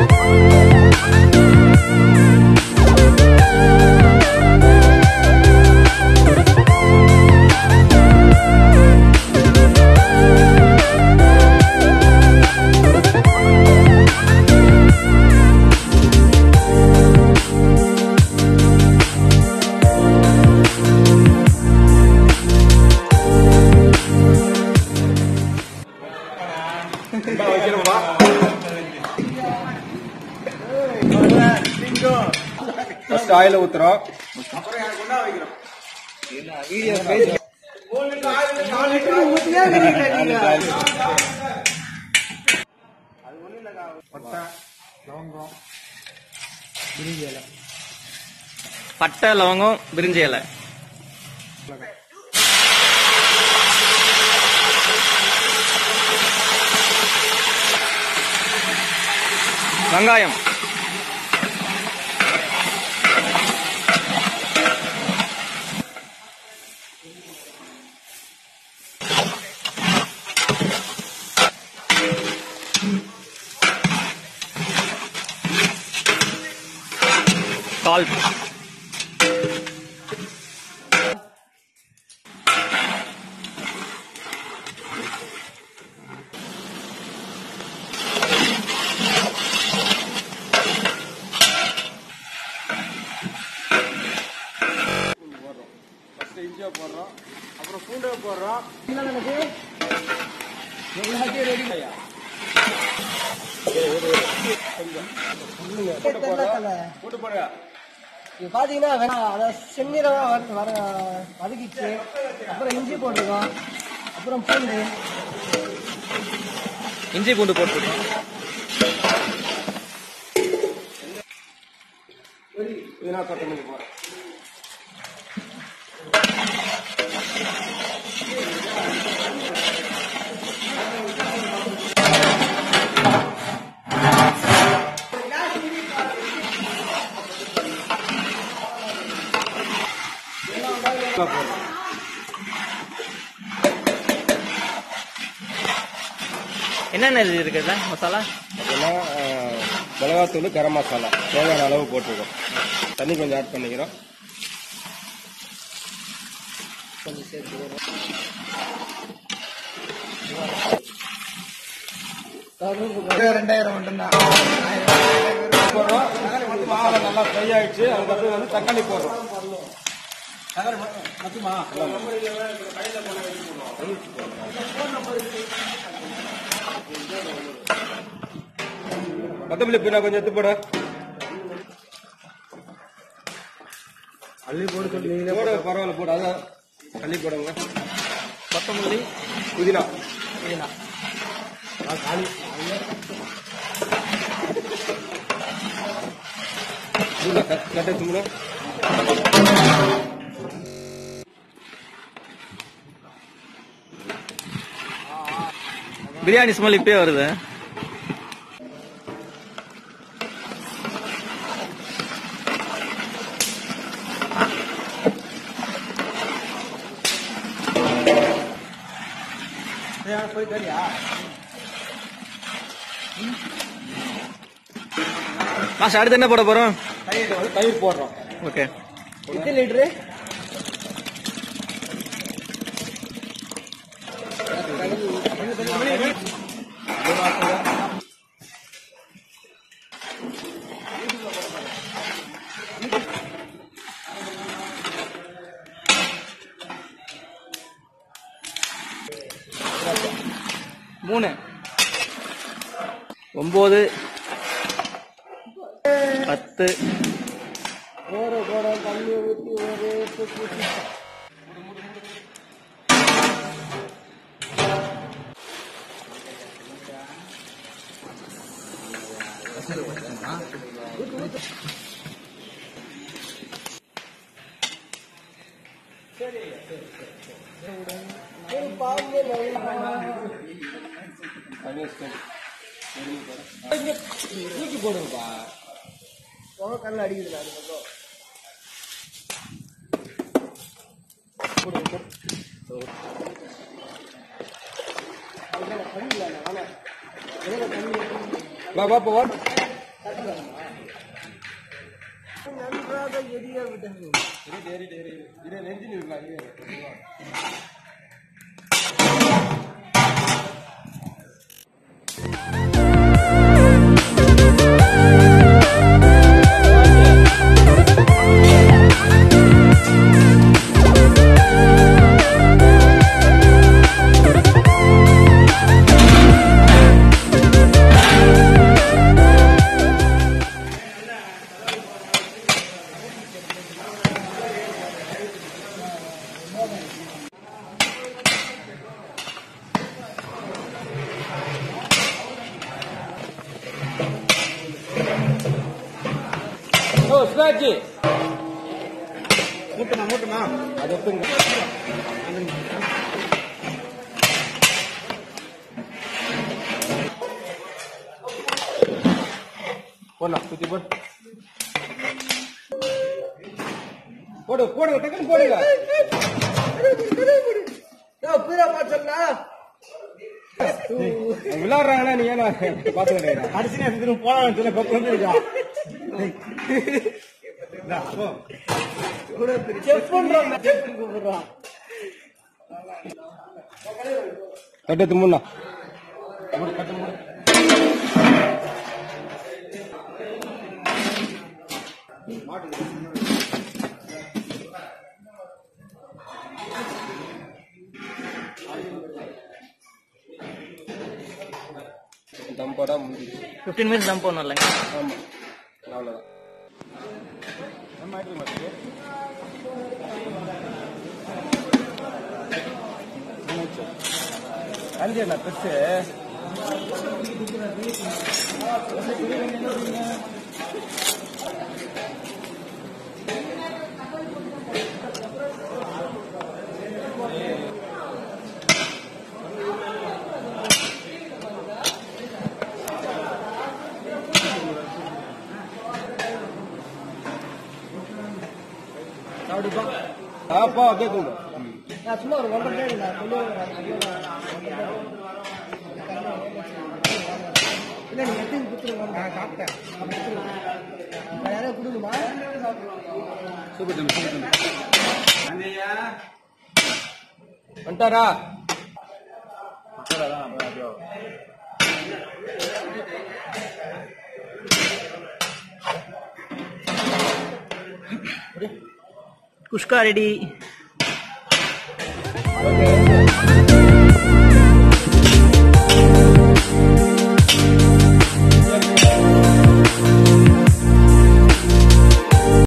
first ஆயில ஊத்துறோம் பட்டை லவங்கம் பிரிஞ்சி இலை வெங்காயம் சால்ட் ஃபர்ஸ்ட் இஞ்சியை போடுறோம் அப்புறம் பூண்டை போடுறோம் பூண்டு போடுங்க இது பாத்தீங்கன்னா வேணாம் அதை செந்நிறமா வர வர வதக்கிச்சு அப்புறம் இஞ்சி போட்டிருக்கோம் அப்புறம் பூண்டு இஞ்சி பூண்டு போட்டுருக்கோம் புதினா கொத்தமல்லி போடுறோம் போடுறோம் என்னென்ன இது இருக்குதுல மசாலா அதெல்லாம் மிளகாத்தூள் கரம் மசாலா தேவையான அளவு போட்டிருக்கோம் தண்ணி கொஞ்சம் ஆட் பண்ணிக்கிறோம் ரெண்டாயிரம் மட்டும்தான் போடுறோம் மசாலா நல்லா ஃப்ரை ஆயிடுச்சு அதுக்கப்புறம் வந்து தக்காளி போடுறோம் கொத்தமல்லி புதினா கொஞ்சம் எடுத்து போட அள்ளி போட சொல்லி போட பரவாயில்ல போடு அதான் அள்ளி போடுங்க கொத்தமல்லி புதினா புதினா புதினா கட்ட தும்முனா பிரியாணி ஸ்மெல் இப்பயே வருது மாஸ்டர் அடுத்து என்ன போட போறோம் தயிர் வந்து தயிர் போடுறோம் ஓகே எத்தனை லிட்டரு மூணு ஒன்பது பத்து ஒரு குடம் தண்ணி ஊற்றி ஒரு தூக்கி தூக்கி போடுங்கப்பா புகை கண்ணு அடிக்குதுல அது பக்கம் வா வா போ வா நன்றாக எரிய விட்டது ஓ சிவாஜி மூட்டுமா மூட்டுமா அது எடுத்துங்க போடலாம் சுத்தி போடு போடு போடுங்க டக்குன்னு போடுங்க அவங்க விளையாடுறாங்கன்னா நீ ஏன்னா பாத்துக்கிறேன் அடிச்சு நேரத்துக்கு போலாம் சொல்ல கப்பு வந்துருக்கா செஃப் பண்றோம் செஃப் கூப்பிடுறோம் கட்டத்து முன்னா தம் போடா முடிஞ்சு ஃபிஃப்டீன் மினிட்ஸ் தம் போடணும் இல்லைங்க ஆமா அவ்வளோதான் அஞ்சு என்ன பெருசு ஆப்பா அப்படியே தூங்க நான் சும்மா ஒரு ஒன்றரை டே இல்லை இல்லை நீங்க எடுத்து கொடுத்துருங்க நான் சாப்பிட்டேன் யாராவது கொடுக்குமா சூப்பர் தம்பி சூப்பர் தம்பி வந்துட்டாரா குஷ்கா ரெடி ஓகே